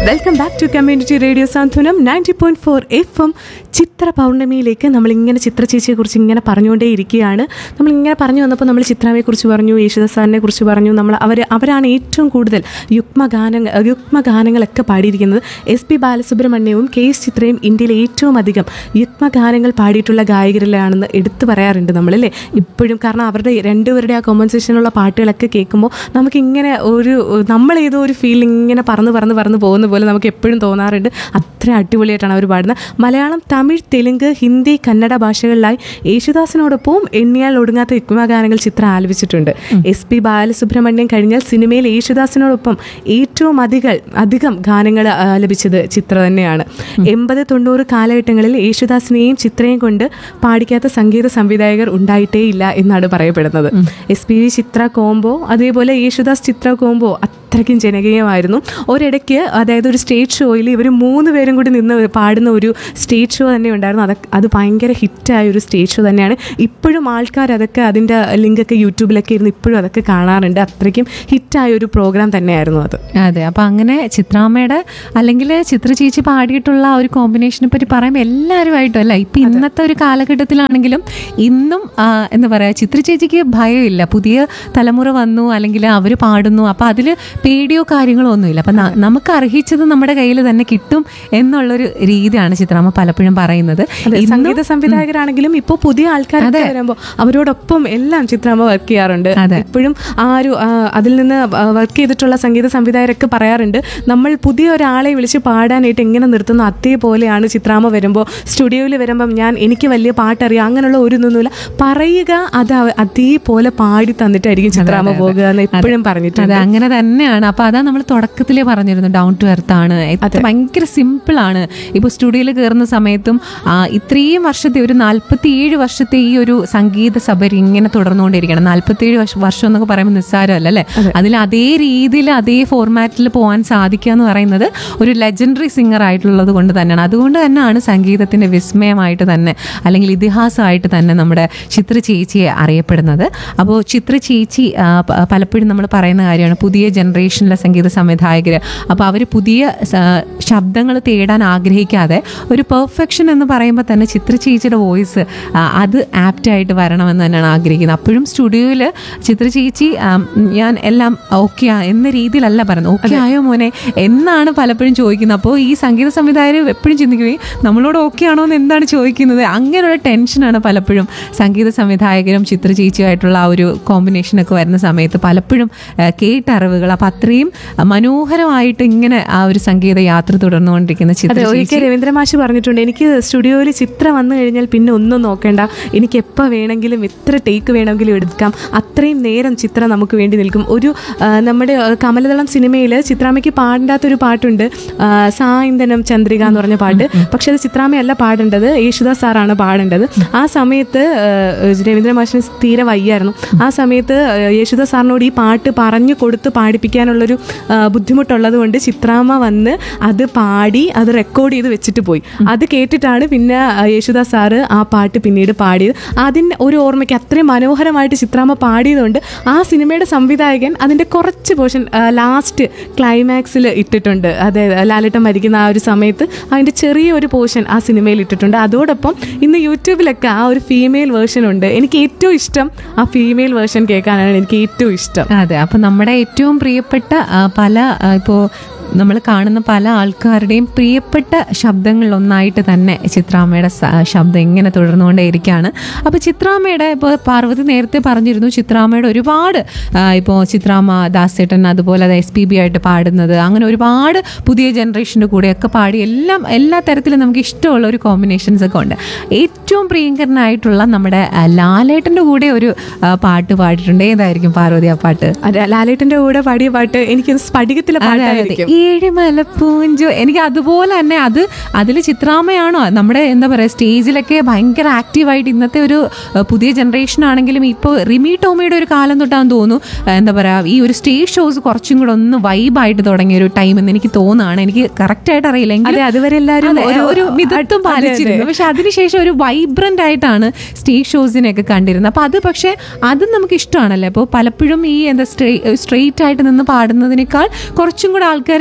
Welcome back to community radio Santhwanam ninety point four F M Chithra പൗർണമിയിലേക്ക് നമ്മളിങ്ങനെ ചിത്ര ചേച്ചിയെ കുറിച്ച് ഇങ്ങനെ പറഞ്ഞുകൊണ്ടേ ഇരിക്കുകയാണ് നമ്മളിങ്ങനെ പറഞ്ഞു വന്നപ്പോൾ നമ്മൾ ചിത്രാമയെ കുറിച്ച് പറഞ്ഞു യേശുദാസ് സാറിനെ കുറിച്ച് പറഞ്ഞു നമ്മൾ അവർ അവരാണ് ഏറ്റവും കൂടുതൽ യുഗ്മഗാനങ്ങൾ യുഗ്മഗാനങ്ങളൊക്കെ പാടിയിരിക്കുന്നത് എസ് പി ബാലസുബ്രഹ്മണ്യവും കെ എസ് ചിത്രയും ഇന്ത്യയിലെ ഏറ്റവും അധികം യുഗ്മഗാനങ്ങൾ പാടിയിട്ടുള്ള ഗായകരിലാണെന്ന് എടുത്തു പറയാറുണ്ട് നമ്മളല്ലേ ഇപ്പോഴും കാരണം അവരുടെ രണ്ടുപേരുടെ ആ കോമ്പൻസേഷനുള്ള പാട്ടുകളൊക്കെ കേൾക്കുമ്പോൾ നമുക്കിങ്ങനെ ഒരു നമ്മളേതോ ഒരു ഫീൽ ഇങ്ങനെ പറന്ന് പറന്ന് പറന്ന് പോകുന്ന പോലെ നമുക്ക് എപ്പോഴും തോന്നാറുണ്ട് അത്ര അടിപൊളിയായിട്ടാണ് അവർ പാടുന്നത് മലയാളം തമിഴ് തെലുങ്ക് ഹിന്ദി കന്നഡ ഭാഷകളിലായി യേശുദാസിനോടൊപ്പം എണ്ണിയാൽ ഒടുങ്ങാത്ത യുഗ്മഗാനങ്ങൾ ചിത്രം ആലപിച്ചിട്ടുണ്ട് എസ് പി ബാലസുബ്രഹ്മണ്യം കഴിഞ്ഞാൽ സിനിമയിൽ യേശുദാസിനോടൊപ്പം ഏറ്റവും അധികം അധികം ഗാനങ്ങൾ ആലപിച്ചത് ചിത്ര തന്നെയാണ് എൺപത് തൊണ്ണൂറ് കാലഘട്ടങ്ങളിൽ യേശുദാസിനെയും ചിത്രയും കൊണ്ട് പാടിക്കാത്ത സംഗീത സംവിധായകർ ഉണ്ടായിട്ടേയില്ല എന്നാണ് പറയപ്പെടുന്നത് S P V Chithra combo അതേപോലെ യേശുദാസ് ചിത്ര കോംബോ അത്രയ്ക്കും ജനകീയമായിരുന്നു ഒരിടയ്ക്ക് അതായത് ഒരു സ്റ്റേജ് ഷോയിൽ ഇവർ മൂന്ന് പേരും കൂടി നിന്ന് പാടുന്ന ഒരു സ്റ്റേജ് ഷോ തന്നെ ഉണ്ടായിരുന്നു അതൊക്കെ അത് ഭയങ്കര ഹിറ്റായ ഒരു സ്റ്റേജ് ഷോ തന്നെയാണ് ഇപ്പോഴും ആൾക്കാർ അതൊക്കെ അതിൻ്റെ ലിങ്കൊക്കെ യൂട്യൂബിലൊക്കെ ഇരുന്ന് ഇപ്പോഴും അതൊക്കെ കാണാറുണ്ട് അത്രയ്ക്കും ഹിറ്റായ ഒരു പ്രോഗ്രാം തന്നെയായിരുന്നു അത് അതെ അപ്പൊ അങ്ങനെ ചിത്രാമ്മയുടെ അല്ലെങ്കിൽ ചിത്ര ചേച്ചി പാടിയിട്ടുള്ള ആ ഒരു കോമ്പിനേഷനെ പറ്റി പറയുമ്പോൾ എല്ലാവരുമായിട്ടും അല്ല ഇപ്പൊ ഇന്നത്തെ ഒരു കാലഘട്ടത്തിലാണെങ്കിലും ഇന്നും ആ, എന്താ പറയാ ചിത്ര ചേച്ചിക്ക് ഭയമില്ല പുതിയ തലമുറ വന്നു അല്ലെങ്കിൽ അവർ പാടുന്നു അപ്പൊ അതിൽ പേടിയോ കാര്യങ്ങളോ ഒന്നുമില്ല അപ്പൊ ന- നമുക്ക് അർഹിച്ചത് നമ്മുടെ കയ്യിൽ തന്നെ കിട്ടും എന്നുള്ളൊരു രീതിയാണ് ചിത്രാമ്മ പലപ്പോഴും പറയുന്നത് അതെ, ഇന്നും സംഗീത സംവിധായകരാണെങ്കിലും ഇപ്പോൾ പുതിയ ആൾക്കാരൊക്കെ വരുമ്പോൾ അവരോടൊപ്പം എല്ലാം ചിത്രാമ്മ വർക്ക് ചെയ്യാറുണ്ട് അതെ. ഇപ്പോഴും ആ ഒരു ആ, അതിൽ നിന്ന് വർക്ക് ചെയ്തിട്ടുള്ള സംഗീത സംവിധായകരൊക്കെ പറയാറുണ്ട് നമ്മൾ പുതിയ ഒരാളെ വിളിച്ച് പാടാനായിട്ട് എങ്ങനെ നിർത്തുന്നു അതേപോലെയാണ് ചിത്രാമ്മ വരുമ്പോൾ സ്റ്റുഡിയോയിൽ വരുമ്പം ഞാൻ എനിക്ക് വലിയ പാട്ടറിയാം അങ്ങനെയുള്ള ഒരു ഇതൊന്നുമില്ല പറയുക അത് അവ- അതേപോലെ പാടി തന്നിട്ടായിരിക്കും ചിത്രാമ്മ പോകുക എന്ന് എപ്പോഴും പറഞ്ഞിട്ടുണ്ട് അതെ അങ്ങനെ തന്നെയാണ് അപ്പൊ അതാ നമ്മൾ തുടക്കത്തിലേ പറഞ്ഞിരുന്നു ഡൗൺ ടു എർത്ത് ആണ് എത്ര- ഭയങ്കര സിമ്പിൾ ആണ് ഇപ്പൊ സ്റ്റുഡിയോയിൽ കയറുന്ന സമയത്തും ആ, ഇത്രയും വർഷത്തെ ഒരു നാല്പത്തിയേഴ് വർഷത്തെ ഈ ഒരു സംഗീത സഭ ഇങ്ങനെ തുടർന്നുകൊണ്ടിരിക്കണം നാല്പത്തിയേഴ് വർഷ- വർഷം എന്നൊക്കെ പറയുമ്പോൾ നിസ്സാരമല്ല അല്ലേ അതിൽ അതേ രീതിയിൽ അതേ ഫോർമാറ്റിൽ പോകാൻ സാധിക്കുക എന്ന് പറയുന്നത് ഒരു ലെജൻഡറി സിംഗർ ആയിട്ടുള്ളത് കൊണ്ട് തന്നെയാണ് അതുകൊണ്ട് തന്നെയാണ് സംഗീതത്തിന്റെ വിസ്മയമായിട്ട് തന്നെ അല്ലെങ്കിൽ ഇതിഹാസമായിട്ട് തന്നെ നമ്മുടെ ചിത്ര ചേച്ചിയെ അറിയപ്പെടുന്നത് അപ്പോൾ ചിത്ര ചേച്ചി ആ, പ- പലപ്പോഴും നമ്മൾ പറയുന്ന കാര്യമാണ് പുതിയ ജനറേഷനിലെ സംഗീത സംവിധായകർ അപ്പോൾ അവർ പുതിയ ശബ്ദങ്ങൾ തേടാൻ ആഗ്രഹിക്കാതെ ഒരു പെർഫെക്ഷൻ എന്ന് പറയുമ്പോൾ തന്നെ ചിത്ര ചേച്ചിയുടെ വോയിസ് അത് ആപ്റ്റായിട്ട് വരണമെന്ന് തന്നെയാണ് ആഗ്രഹിക്കുന്നത് അപ്പോഴും സ്റ്റുഡിയോയിൽ ചിത്ര ചേച്ചി ആ, ഞാൻ എല്ലാം ഓക്കെ എന്ന രീതിയിലല്ല പറയുന്നത് ഓക്കെ ആയോ മോനെ എന്നാണ് പലപ്പോഴും ചോദിക്കുന്നത് അപ്പോൾ ഈ സംഗീത സംവിധായകർ എപ്പോഴും ചിന്തിക്കുകയും നമ്മളോട് ഓക്കെ ആണോ എന്ന് എന്താണ് ചോദിക്കുന്നത് അങ്ങനെയുള്ള ടെൻഷനാണ് പലപ്പോഴും സംഗീത സംവിധായകരും ചിത്ര ചേച്ചിയുമായിട്ടുള്ള ആ ഒരു കോമ്പിനേഷനൊക്കെ വരുന്ന സമയത്ത് പലപ്പോഴും ആ, കേട്ടറിവുകൾ അപ്പം അത്രയും മനോഹരമായിട്ട് ഇങ്ങനെ ആ ഒരു സംഗീത യാത്ര തുടർന്നുകൊണ്ടിരിക്കുന്ന ചിത്ര അതെ ചേച്ചി ഒരിക്കൽ രവീന്ദ്ര മാഷ് പറഞ്ഞിട്ടുണ്ട് എനിക്ക് സ്റ്റുഡിയോയിൽ ചിത്രം വന്നു കഴിഞ്ഞാൽ പിന്നെ ഒന്നും നോക്കേണ്ട എനിക്ക് എപ്പോൾ വേണമെങ്കിലും എത്ര ടേക്ക് വേണമെങ്കിലും എടുക്കാം അത്രയും നേരം ചിത്രം നമുക്ക് വേണ്ടി നിൽക്കും ഒരു ആ, നമ്മുടെ ആ, കമലദളം സിനിമയിൽ ചിത്രാമ്മയ്ക്ക് പാടാത്തൊരു പാട്ടുണ്ട് ആ, സായന്തനം ചന്ദ്രിക എന്ന് പറഞ്ഞ പാട്ട് പക്ഷെ അത് ചിത്രാമ്മയല്ല പാടേണ്ടത് യേശുദാസ് സാറാണ് പാടേണ്ടത് ആ സമയത്ത് ആ, രവീന്ദ്ര മാഷിന് തീരെ വയ്യായിരുന്നു ആ സമയത്ത് ആ, യേശുദാസ് സാറിനോട് ഈ പാട്ട് പറഞ്ഞു കൊടുത്ത് പാടിപ്പിക്കാനുള്ളൊരു ആ, ബുദ്ധിമുട്ടുള്ളത് കൊണ്ട് ചിത്രാമ്മ വന്ന് അത് പാടി അത് റെക്കോർഡ് ചെയ്ത് വെച്ചിട്ട് പോയി അത് കേട്ടിട്ടാണ് പിന്നെ ആ, യേശുദാസ് സാറ് ആ പാട്ട് പിന്നീട് പാടിയത് അതിന് ഒരു ഓർമ്മയ്ക്ക് അത്രയും മനോഹരമായിട്ട് ചിത്രാമ്മ പാടിയതുകൊണ്ട് ആ സിനിമയുടെ സംവിധായകൻ അതിൻ്റെ കുറച്ച് പോർഷൻ ലാസ്റ്റ് ക്ലൈമാക്സിൽ ഇട്ടിട്ടുണ്ട് അതായത് ലാലേട്ടൻ മരിക്കുന്ന ആ ഒരു സമയത്ത് അതിൻ്റെ ചെറിയൊരു പോർഷൻ ആ സിനിമയിൽ ഇട്ടിട്ടുണ്ട് അതോടൊപ്പം ഇന്ന് യൂട്യൂബിലൊക്കെ ആ ഒരു ഫീമെയിൽ വേർഷൻ ഉണ്ട് എനിക്ക് ഏറ്റവും ഇഷ്ടം ആ ഫീമെയിൽ വേർഷൻ കേൾക്കാനാണ് എനിക്ക് ഏറ്റവും ഇഷ്ടം അതെ അപ്പൊ നമ്മുടെ ഏറ്റവും പ്രിയപ്പെട്ട ആ, പല ആ, ഇപ്പോ നമ്മൾ കാണുന്ന പല ആൾക്കാരുടെയും പ്രിയപ്പെട്ട ശബ്ദങ്ങളിൽ ഒന്നായിട്ട് തന്നെ ചിത്രാമ്മയുടെ സ- ശബ്ദം ഇങ്ങനെ തുടർന്നുകൊണ്ടേയിരിക്കുകയാണ് അപ്പോൾ ചിത്രാമ്മയുടെ ഇപ്പോൾ പാർവതി നേരത്തെ പറഞ്ഞിരുന്നു ചിത്രാമ്മയുടെ ഒരുപാട് ഇപ്പോൾ ചിത്രാമ്മ ദാസേട്ടൻ അതുപോലെ അത് എസ് പി ബി ആയിട്ട് പാടുന്നത് അങ്ങനെ ഒരുപാട് പുതിയ ജനറേഷൻ്റെ കൂടെയൊക്കെ പാടി എല്ലാം എല്ലാ തരത്തിലും നമുക്ക് ഇഷ്ടമുള്ള ഒരു കോമ്പിനേഷൻസ് ഒക്കെ ഉണ്ട് ഏറ്റവും പ്രിയങ്കരനായിട്ടുള്ള നമ്മുടെ ആ, ലാലേട്ടൻ്റെ കൂടെ ഒരു ആ, പാട്ട് പാടിയിട്ടുണ്ട് ഏതായിരിക്കും പാർവതി ആ പാട്ട് അതെ, ലാലേട്ടന്റെ കൂടെ പാടിയ പാട്ട് എനിക്ക് സ്ഫടികത്തിലെ പാട്ടായിരിക്കും ഏഴിമലപ്പൂഞ്ചു എനിക്ക് അതുപോലെ തന്നെ അത് അതിൽ ചിത്രാമ്മയാണോ നമ്മുടെ എന്താ പറയുക സ്റ്റേജിലൊക്കെ ഭയങ്കര ആക്റ്റീവായിട്ട് ഇന്നത്തെ ഒരു ഏഹ്, പുതിയ ജനറേഷൻ ആണെങ്കിലും ഇപ്പോൾ റിമി ടോമിയുടെ ഒരു കാലം തൊട്ടാന്ന് തോന്നുന്നു ഏഹ്, എന്താ പറയുക ഈ ഒരു സ്റ്റേജ് ഷോസ് കുറച്ചും കൂടെ ഒന്ന് വൈബായിട്ട് തുടങ്ങിയ ഒരു ടൈം എന്ന് എനിക്ക് തോന്നുകയാണ് എനിക്ക് കറക്റ്റ് ആയിട്ട് അറിയില്ല എങ്കിലും അതെ അതുവരെ എല്ലാവരും അതെ, ഒരു ഒരു മിതത്വം പാലിച്ചിരുന്നു പക്ഷെ അതിനുശേഷം ഒരു വൈബ്രന്റ് ആയിട്ടാണ് സ്റ്റേജ് ഷോസിനെയൊക്കെ കണ്ടിരുന്നത് അപ്പൊ അത് പക്ഷെ അതും നമുക്ക് ഇഷ്ടമാണല്ലേ അപ്പോൾ പലപ്പോഴും ഈ എന്താ സ്ട്രെയിറ്റ് ആയിട്ട് നിന്ന് പാടുന്നതിനേക്കാൾ കുറച്ചും കൂടെ ആൾക്കാരെ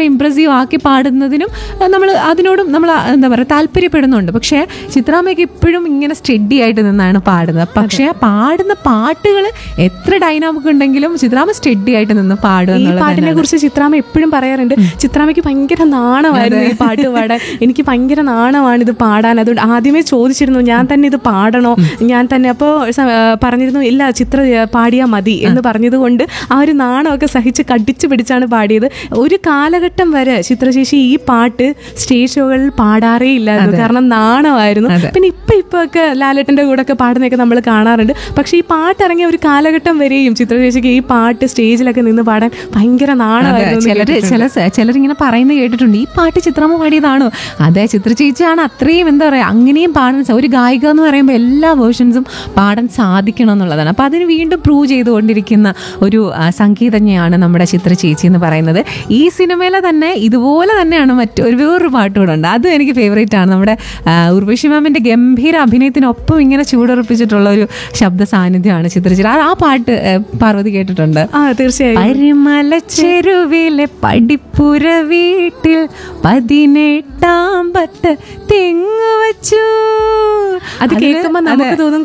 ഇമ്പ്രസീവ് ആക്കി പാടുന്നതിനും നമ്മൾ അതിനോടും നമ്മൾ എന്താ പറയുക താല്പര്യപ്പെടുന്നുണ്ട് പക്ഷേ ചിത്രാമ്മയ്ക്ക് ഇപ്പോഴും ഇങ്ങനെ സ്റ്റഡി ആയിട്ട് നിന്നാണ് പാടുന്നത് പക്ഷേ പാടുന്ന പാട്ടുകൾ എത്ര ഡൈനാമിക് ഉണ്ടെങ്കിലും ചിത്രാമ്മ സ്റ്റഡി ആയിട്ട് നിന്ന് പാടുക ഈ എന്നുള്ളത് പാട്ടിനെ കുറിച്ച് ചിത്രാമ്മ എപ്പോഴും പറയാറുണ്ട് ചിത്രാമ്മയ്ക്ക് ഭയങ്കര നാണമായിരുന്നു ഈ പാട്ട് പാടാൻ എനിക്ക് ഭയങ്കര നാണമാണ് ഇത് പാടാൻ അതുകൊണ്ട് ആദ്യമേ ചോദിച്ചിരുന്നു ഞാൻ തന്നെ ഇത് പാടണോ ഞാൻ തന്നെ അപ്പോൾ പറഞ്ഞിരുന്നു ഇല്ല ചിത്ര ഏ, പാടിയാ മതി എന്ന് പറഞ്ഞതുകൊണ്ട് ആ ഒരു നാണമൊക്കെ സഹിച്ച് കടിച്ചു പിടിച്ചാണ് പാടിയത് ഒരു കാലഘട്ടം വരെ ചിത്രശേഷി ഈ പാട്ട് സ്റ്റേജ് ഷോകളിൽ പാടാറേ ഇല്ലായിരുന്നു കാരണം നാണമായിരുന്നു പിന്നെ ഇപ്പൊ ഇപ്പൊ ഒക്കെ ലാലേട്ടന്റെ കൂടെ ഒക്കെ പാടുന്നതൊക്കെ നമ്മൾ കാണാറുണ്ട് പക്ഷെ ഈ പാട്ട് ഇറങ്ങിയ ഒരു കാലഘട്ടം വരെയും ചിത്രശേഷിക്ക് ഈ പാട്ട് സ്റ്റേജിലൊക്കെ നിന്ന് പാടാൻ ഭയങ്കര നാണമായിരുന്നു എന്ന് ചിലര് ചില സ- ചിലരിങ്ങനെ പറയുന്നത് കേട്ടിട്ടുണ്ട് ഈ പാട്ട് ചിത്രമ്മ പാടിയതാണോ അതെ ചിത്ര ചേച്ചിയാണ് അത്രയും എന്താ പറയാ അങ്ങനെയും പാടുന്ന സ- ഒരു ഗായിക എന്ന് പറയുമ്പോൾ എല്ലാ വേർഷൻസും പാടാൻ സാധിക്കണം എന്നുള്ളതാണ് അപ്പൊ അതിന് വീണ്ടും പ്രൂവ് ചെയ്തുകൊണ്ടിരിക്കുന്ന ഒരു ആ, സംഗീതജ്ഞയാണ് നമ്മുടെ ചിത്ര ചേച്ചി എന്ന് പറയുന്നത് ഈ സിനിമയിലെ തന്നെ ഇതുപോലെ തന്നെയാണ് മറ്റു ഒരു വേറൊരു പാട്ട് കൂടെ ഉണ്ട് അതും എനിക്ക് ഫേവറേറ്റ് ആണ് നമ്മുടെ ആ, ഉർവശി മാമിന്റെ ഗംഭീര അഭിനയത്തിനൊപ്പം ഇങ്ങനെ ചൂടുറപ്പിച്ചിട്ടുള്ള ഒരു ശബ്ദ സാന്നിധ്യമാണ് ചിത്ര ചേച്ചി ആ- ആ പാട്ട് ആ, പാർവതി കേട്ടിട്ടുണ്ട് ആ തീർച്ചയായും പരിമല ചെരുവിലെ പടിപ്പുര വീട്ടിൽ പതിനെട്ടാം പത്ത് തെങ്ങു വച്ചു അത് കേൾക്കുമ്പോൾ നമുക്ക് തോന്നും